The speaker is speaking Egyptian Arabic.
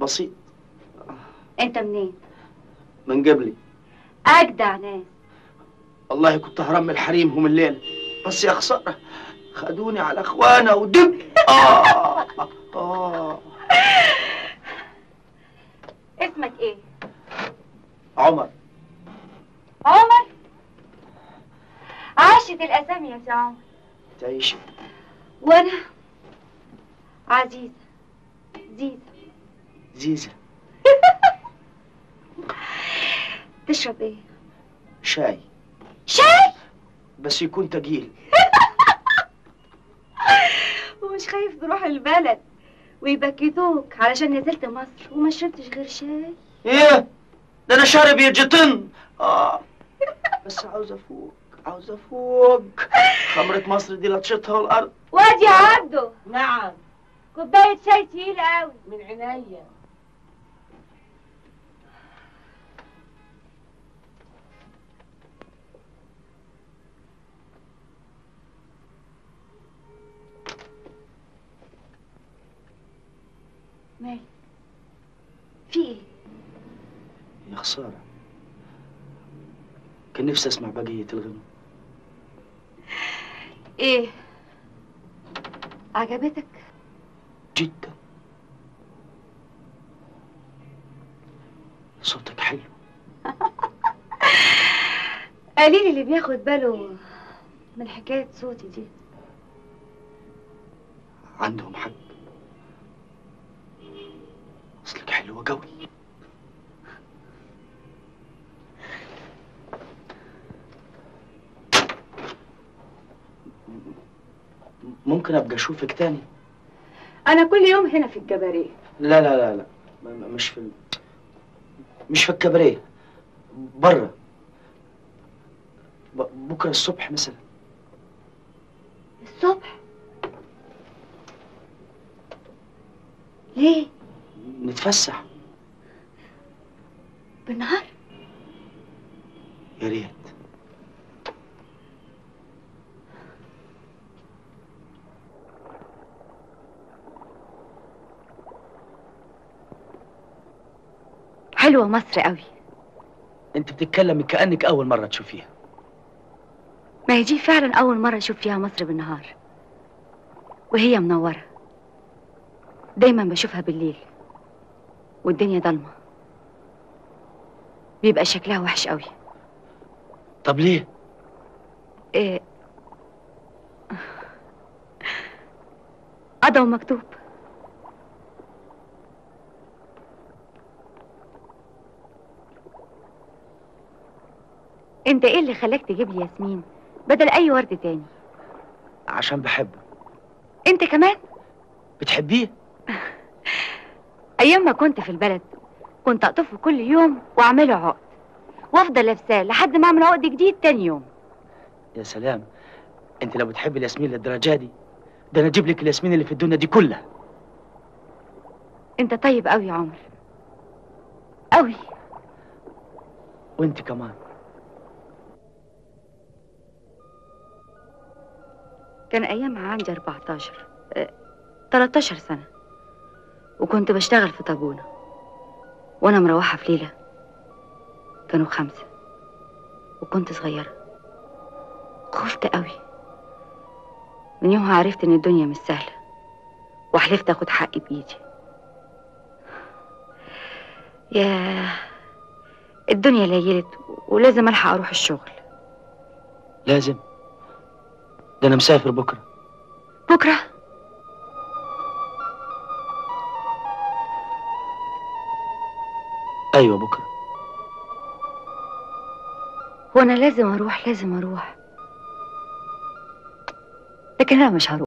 بسيط انت منين من قبلي اجدع ناس والله كنت هرمي الحريم هم الليل بس يا خسارة خدوني على اخوانا ودب آه آه اسمك ايه عمر عمر عاشت الاسامي يا سي عمر تعيشي وانا عزيزه زيزه زيزة تشرب ايه شاي شاي بس يكون تقيل ومش خايف تروح البلد ويبكتوك علشان نزلت مصر وما شربتش غير شاي ايه ده انا شارب يجي طن اه بس عاوز افوق عاوز افوق خمرة مصر دي لطشتها الارض وادي يا عبده نعم كوبايه شاي تقيله قوي من عينيا مالك في ايه يا خسارة كان نفسي اسمع بقية الغنى ايه عجبتك جدا صوتك حلو قليل اللي بياخد باله من حكايه صوتي دي عندهم حق اصلك حلوة قوي ممكن ابقى اشوفك تاني انا كل يوم هنا في الجباريه لا لا لا لا م- م- مش في ال... مش في الكباريه بره ب... بكره الصبح مثلا الصبح ليه نتفسح بالنهار يا ريت حلوه مصر قوي انت بتتكلمي كانك اول مره تشوفيها ما هي دي فعلا اول مره اشوف فيها مصر بالنهار وهي منوره دايما بشوفها بالليل والدنيا ضلمه بيبقى شكلها وحش قوي طب ليه إيه قضى ومكتوب انت ايه اللي خلاك تجيب لي ياسمين بدل اي ورد تاني عشان بحبه انت كمان بتحبيه ايام ما كنت في البلد كنت اقطفه كل يوم واعمله عقد وافضل لابساه لحد ما اعمل عقد جديد تاني يوم يا سلام انت لو بتحبي الياسمين للدرجه دي ده انا اجيب لك الياسمين اللي في الدنيا دي كلها انت طيب قوي يا عمر قوي وانت كمان كان ايامها عندي 14 اه 13 سنة وكنت بشتغل في طابونة وانا مروحة في ليلة كانوا خمسة وكنت صغيرة خفت قوي من يومها عرفت ان الدنيا مش سهلة وحلفت اخد حقي بايدي يا الدنيا ليلت ولازم الحق اروح الشغل لازم ده انا مسافر بكره بكره ايوه بكره وانا لازم اروح لازم اروح لكن انا مش هروح